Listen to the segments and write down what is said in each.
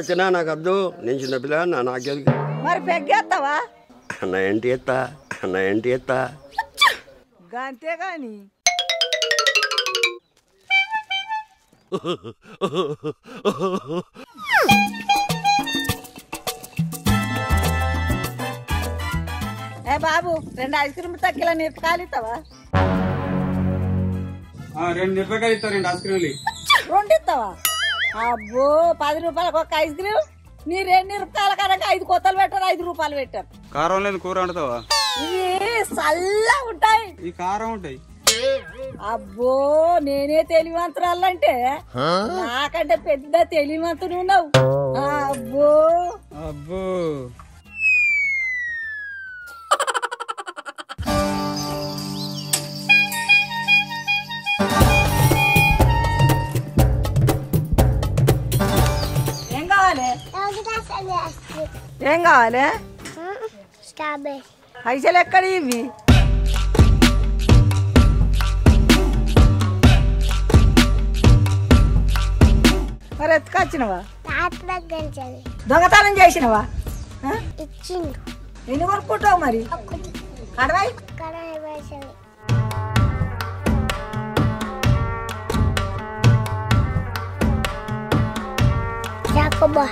వచ్చినా నాకు వద్దు నేను చిన్నపిల్ల నా నాకేది మరి పెగ్గేస్తావా నా ఏంటి ఎత్తా నా ఏంటి ఎత్తా అంతే కానీ ఏ బాబు రెండు ఐస్ క్రీమ్ తగ్గిల మిరపకాయలు ఇస్తావా రెండు మిరపకాయలు ఇస్తారు రెండు ఐస్ క్రీమ్లు రెండు ఇస్తావా అబ్బో పది రూపాయలకు ఒక ఐస్ క్రీమ్ నీ రెండు రూపాయల కనుక ఐదు కొత్తలు పెట్టారు ఐదు రూపాయలు పెట్టారు కారం లేదు కూర వండుతావా ఇవి చల్లగా ఉంటాయి ఈ కారం ఉంటాయి అబ్బో నేనే తెలివంతురాలంటే నాకంటే పెద్ద తెలివంతుడు ఉన్నావు అబ్బో అబ్బో ఏం కావాలి ఏం కావాలి స్ట్రాబెర్రీ పైసలు ఎక్కడ ఇవి మరి ఎత్తుకొచ్చినవా తాత దగ్గర చదివి దొంగతనం చేసినవా ఆ? ఇచ్చిండు ఎన్ని కొనుక్కుంటావు మరి కడవాయి అక్కడ వేసవి జాకబా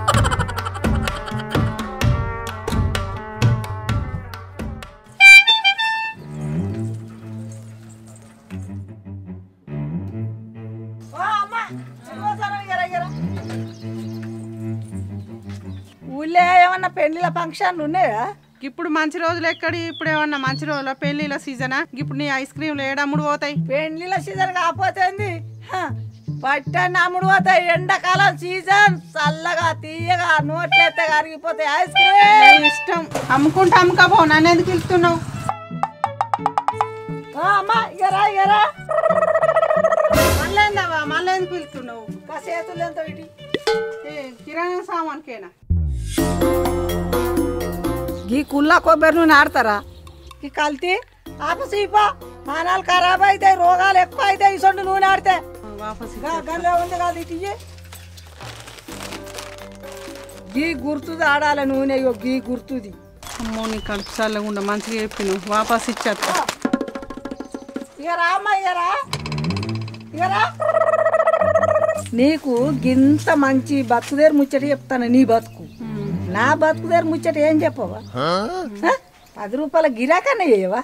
ఊళ్ళో ఏమన్నా పెళ్లిల ఫంక్షన్లు ఉన్నాయా ఇప్పుడు మంచి రోజులు ఎక్కడి ఇప్పుడు ఏమన్నా మంచి రోజుల పెళ్లిల సీజనా ఇప్పుడు నీ ఐస్ క్రీమ్లు ఏడమ్ముడు పోతాయి పెళ్లిల సీజన్ కాకపోతుంది పట్టని అమ్ముడు పోతాయి ఎండాకాలం సీజన్ చల్లగా తీయగా నోట్లెత్తే కరిగిపోతాయి ఐస్ క్రీమ్ నీ ఇష్టం అమ్ముకుంటా అమ్ముకపో నన్ను ఎందుకు ఇస్తున్నావు అమ్మా ఇగరా ఇగరా మళ్ళీ ఏందవ్వా మళ్ళీ ఎందుకు పిలుస్తున్నావు చేతులు ఎంత ఇటు ఏ, కిరాణా సామాన్కేనా ఈ కుళ్ళ కొబ్బరి నూనె ఆడతారా ఈ కల్తీ ఆపసీపా పానాలు ఖరాబ్ అవుతాయి రోగాలు ఎక్కువ అవుతాయి ఇసొండు నూనె ఆడితే వాపస్ గా- గంలో ఉంది కాదు ఇటు ఇయ్యి. గీ గుర్తుది ఆడాల నూనె ఇగో గీ గుర్తుది అమ్మో నీ కడుపు చల్లకుండా మంచిగా చెప్పిను వాపస్ ఇచ్చేస్తా ఇక రామ్మా ఇక రా ఇక రా నీకు గింత మంచి బతుకుదేరు ముచ్చట చెప్తాను నీ బతుకు నా బతుకుదేరు ముచ్చట ఏం చెప్పవా హ? పది రూపాయల గిరాకన్నా చేయవా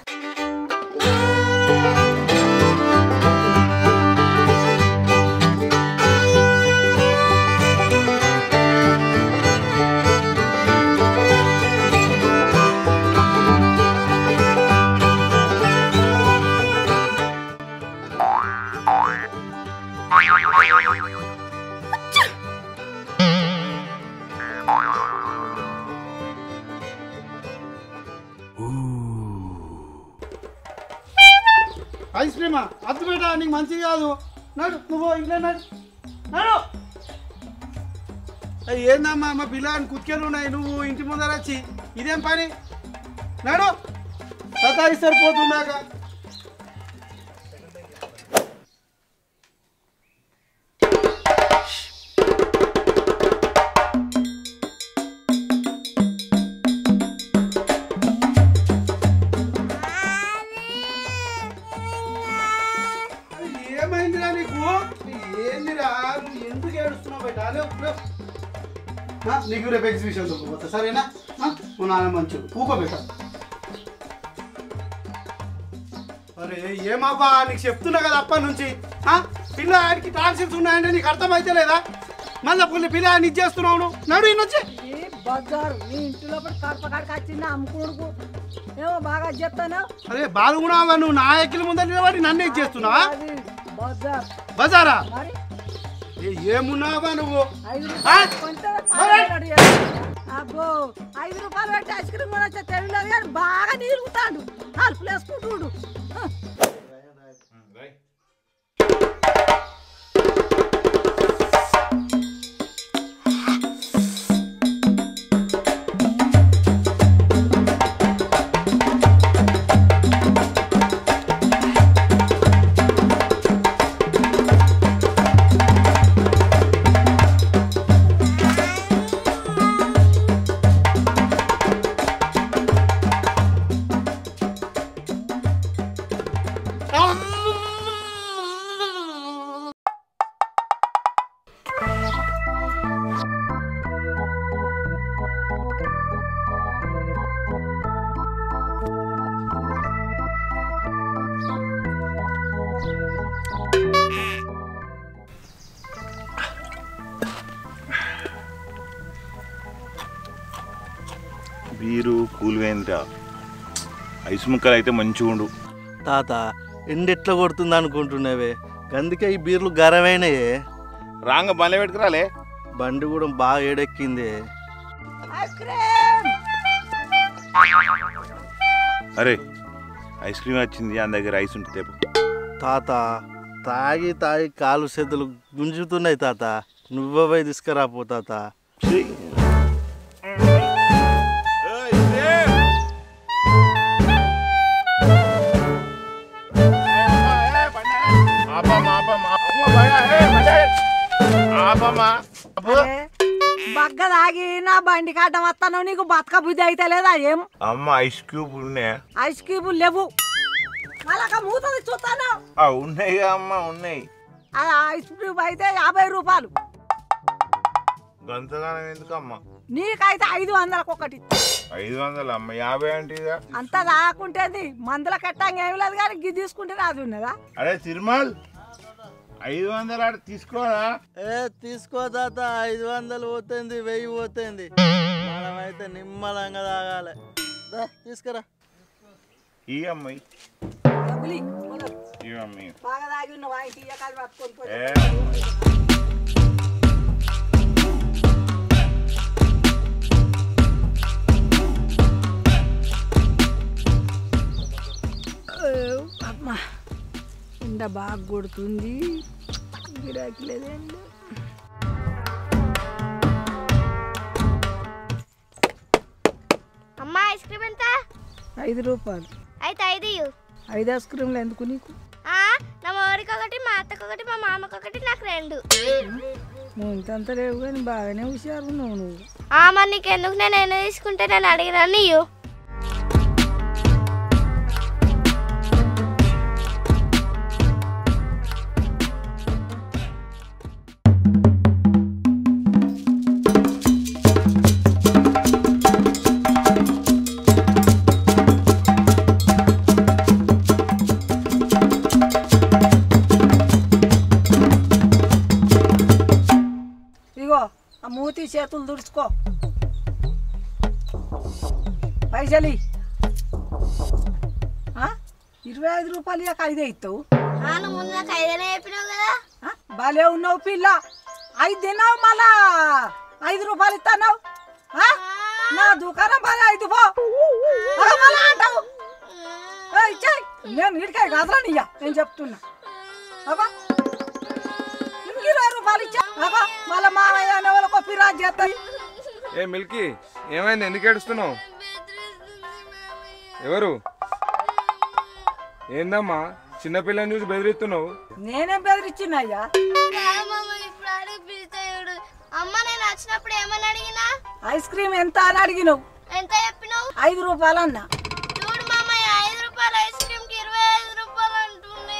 ఐస్ క్రీమా అద్దు బేట నీకు మంచిది కాదు నడు నువ్వు ఇంట్లో నడు నడు అయ్యి, ఏందమ్మా మా పిల్లని కుత్కెలు ఉన్నాయి నువ్వు ఇంటి ముందర వచ్చి ఇదేం పని నడు సతాయిస్తారు పోతున్నాక అది ఏమైందిరా నీకు ఏందిరా నువ్వు ఎందుకు ఏడుస్తున్నావు బయట లేవు, లేవు. ఆ, నీకు రేపు ఎగ్జిబిషన్ పోతా సరేనా ఆ, మా నాన్న మంచోడు ఊకోబెట్ట అరే ఏమబ్బా నీకు చెప్తున్నా కదా అప్పటి నుంచి ఆ, పిల్ల ఆడికి టాన్సిల్స్ ఉన్నాయంటే నీకు అర్థమైతే లేదా మళ్ళీ పుల్లి పిల్ల ఆయన ఇచ్చేస్తున్నావు నువ్వు నడు ఈయనొచ్చి ఈ బజారు నీ ఇంటి లోపల కడప కాడికి వచ్చింది అమ్ముకుడుకు ఏమో బాగా చెప్తాను అరే బాగున్నావా నువ్వు నా ఎక్కిల ముందర నిలబడి నన్ను ఇచ్చేస్తున్నావా అది బజార్ బజారా మరి ఏ, ఏమున్నావా నువ్వు ఐదు ఆ? రూపాయలు కొంటే పర్వాలేదు చేస్తాను. అబ్బో ఐదు రూపాయలు పెట్టి ఐస్ క్రీమ్ కొనొచ్చే తెలియలేదు కానీ బాగా నీరుగుతాడు తలుపులు వేసుకుంటుడు బీరు కూలిపోయిందిరా ఐస్ ముక్కలు అయితే మంచిగా ఉండు తాత ఎండెట్లా కొడుతుంది అనుకుంటున్నావే అందుకే ఈ బీర్లు గరమైనయే రాంగ బండ్లు పెట్టుకురాలే బండి కూడా బాగా ఏడెక్కింది ఐస్ క్రీమ్ అరే ఐస్ క్రీమ్ వచ్చింది అని దగ్గర ఐస్ ఉంటుంది తేపు తాత తాగి తాగి కాలు చేతులు గుంజుతున్నాయి తాత నువ్వే పోయి తీసుకురాపో తాత ఛీ. అరే, బగ్గ తాగి నా బండి కాటం వస్తాను నీకు బతక బుద్ధి అయితే లేదా ఏం అమ్మ ఐస్ క్యూబ్ ఉన్నాయి ఐస్ క్యూబ్ లేవు అలాగ మూతది చూస్తాను ఆ, ఉన్నాయి అమ్మ ఉన్నాయి ఆ ఐస్ క్యూబ్ అయితే యాభై రూపాయలు గంతగానం ఎందుకు అమ్మ నీకైతే ఐదు వందలకు ఒకటి ఐదు వందలు అమ్మ యాభై అంటే ఇక. అంతా తాకుంటేది మందుల కట్టంగా ఏమి లేదు కానీ గిది తీసుకుంటే అది ఉన్నదా అరే తిరుమల్ ఐదు వందలు ఆడ తీసుకోరా ఏ తీసుకో తాత ఐదు వందలు పోతుంది వెయ్యి పోతుంది మనమైతే నిమ్మలంగా తాగాలి దా, తీసుకురా ఈ అమ్మాయి డబ్బులి, పోదాం. ఈ అమ్మాయి బాగా తాగి ఉన్న వాయి తీయకాలు పట్టుకొని పోయి ఏ అమ్మా ఎండ బాగా కొడుతుంది గిరాకీ లేదేం లేదు. అమ్మ ఐస్ క్రీమ్ ఎంత ఐదు రూపాయలు అయితే ఐదు ఇయ్యి. ఐదు ఐస్ క్రీమ్లు ఎందుకు నీకు ఆ, నా మామిడికి ఒకటి మా అత్తకి ఒకటి మా మామకి ఒకటి నాకు రెండు నువ్వు ఇంతంత లేవు కానీ బాగానే హుషారు ఉన్నావు నువ్వు ఆ మరి నీకెందుకు నేను ఎన్ని తీసుకుంటే నేను అడిగినా నీయు ఇగో ఆ మూతి చేతులు దుడుచుకో పైసలి ఆ? ఇరవై ఐదు రూపాయలు ఇక ఐదే ఇస్తావు నువ్వు ముందు నాకు ఐదనే చెప్పినావు కదా ఆ? భలే ఉన్నావు పిల్ల ఐదు తిన్నావు మళ్ళా ఐదు రూపాయలు ఇస్తున్నావు ఆ? నా దుకాణం భలే ఐదు పో అగో మళ్ళా అంటావు ఏయ్, ఇచ్చేయ్. నేను ఇడికాయ కాదురా నీయ నేను చెప్తున్నా అబ్బా ఇంక ఇరవై రూపాయలు ఇచ్చా అబ్బా మళ్ళా మామయ్య అనే వాళ్ళకి ఫిరాజ్ చేస్తాయి ఏ మిల్కీ ఏమైంది ఎందుకు ఏడుస్తున్నావు ఎవరు ఏందమ్మా చిన్నపిల్లని చూసి బెదిరిస్తున్నావు నేనేం బెదిరించినయ్యా ఇప్పుడు అడిగి పిలుతాడు అమ్మ నేను వచ్చినప్పుడు ఏమని అడిగినా ఐస్ క్రీమ్ ఎంత అని అడిగినావు ఎంత చెప్పినావు ఐదు రూపాయలు అన్నా చూడు మామయ్య ఐదు రూపాయలు ఐస్ క్రీమ్ కి ఇరవై ఐదు రూపాయలు అంటుంది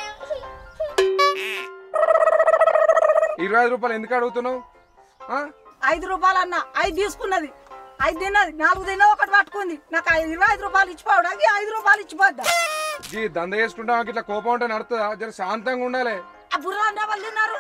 ఇరవై ఐదు రూపాయలు ఎందుకు అడుగుతున్నావు ఆ? ఐదు రూపాయలు అన్నా ఐదు తీసుకున్నది ఐదు తిన్నది నాలుగు తిన్నా ఒకటి పట్టుకుంది నాకు ఐదు ఇరవై ఐదు రూపాయలు ఇచ్చిపోవడానికి ఐదు రూపాయలు ఇచ్చిపోద్దా ఈ దంద చేసుకుంటా ఇట్లా కోపం ఉంటే నడుతుందా జర శాంతంగా ఉండాలి ఆ బుర్ర అన్న వాళ్ళు తిన్నారు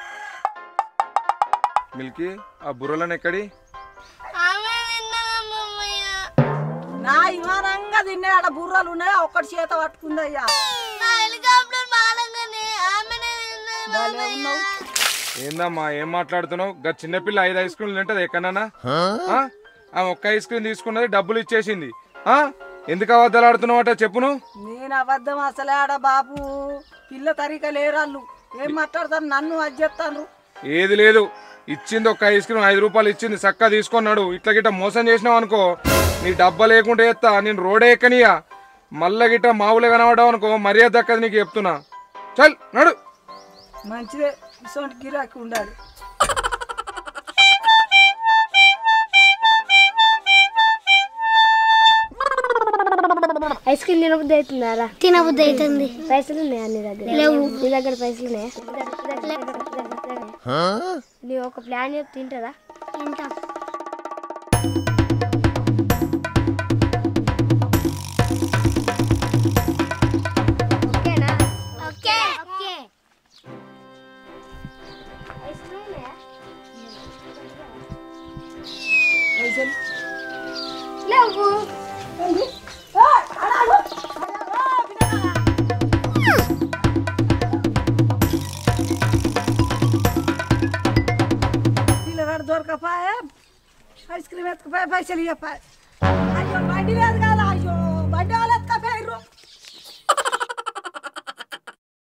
మిల్కీ ఆ బుర్రలను ఎక్కడి ఆమె తిన్నదా మామయ్య నా ఇమానంగా తినే ఆడ బుర్రలు ఉన్నాయి ఒక్కటి చేత పట్టుకుందయ్యా నా హెలికాప్టర్ మాలంగానే ఆమెనే తిన్నది భలే ఉన్నావు ఏందమ్మా ఏం మాట్లాడుతున్నావు గా చిన్నపిల్ల ఐదు ఐస్ క్రీమ్లు తింటది ఎక్కడన్నా ఆ? ఆమె ఒక్క ఐస్ క్రీమ్ తీసుకున్నది డబ్బులు ఇచ్చేసింది ఆ ఎందుకు అబద్ధాలు ఆడుతున్నావు అట చెప్పును నేను అబద్ధం అసలే ఆడ బాబు పిల్ల తరిక లేరాళ్ళు ఏం మాట్లాడతాను నన్ను అది చెప్తాను ఏది లేదు ఇచ్చింది ఒక ఐస్ క్రీమ్ ఐదు రూపాయలు ఇచ్చింది చక్కగా తీసుకున్నాడు ఇట్లా గిట్ట మోసం చేసినావు అనుకో నీ డబ్బా లేకుండా ఎత్తా నేను రోడే ఎక్కనియా మళ్ళా గిట్ట మావులే కనబడ్డావు అనుకో మర్యాద దక్కది నీకు చెప్తున్నా చల్ నడు మంచిదే ఇటువంటి గిరాకీ ఉండాలి ఐస్ క్రీమ్ తినబుద్ధి అవుతుందారా తినబుద్ధి అవుతుంది పైసలు ఉన్నాయా నీ దగ్గర లేవు నీ దగ్గర పైసలు ఉన్నాయా నీ ఒక ప్లాన్ చెప్తే తింటదా తింటాం ఓకేనా ఓకే ఓకే ఐస్ క్రీమ్ ఉన్నాయా పైసలు లేవు ఏంది? ఏయ్, ఆడాడు. ఆడాడు. ఓ, పిల్లగాడా. పిల్లగాడు దొరకపాయే ఐస్ క్రీమ్ ఎత్తుకుపోయి పైసలు ఇవ్వపాయే అయ్యో బండి లేదు కదా అయ్యో బండి వాళ్ళు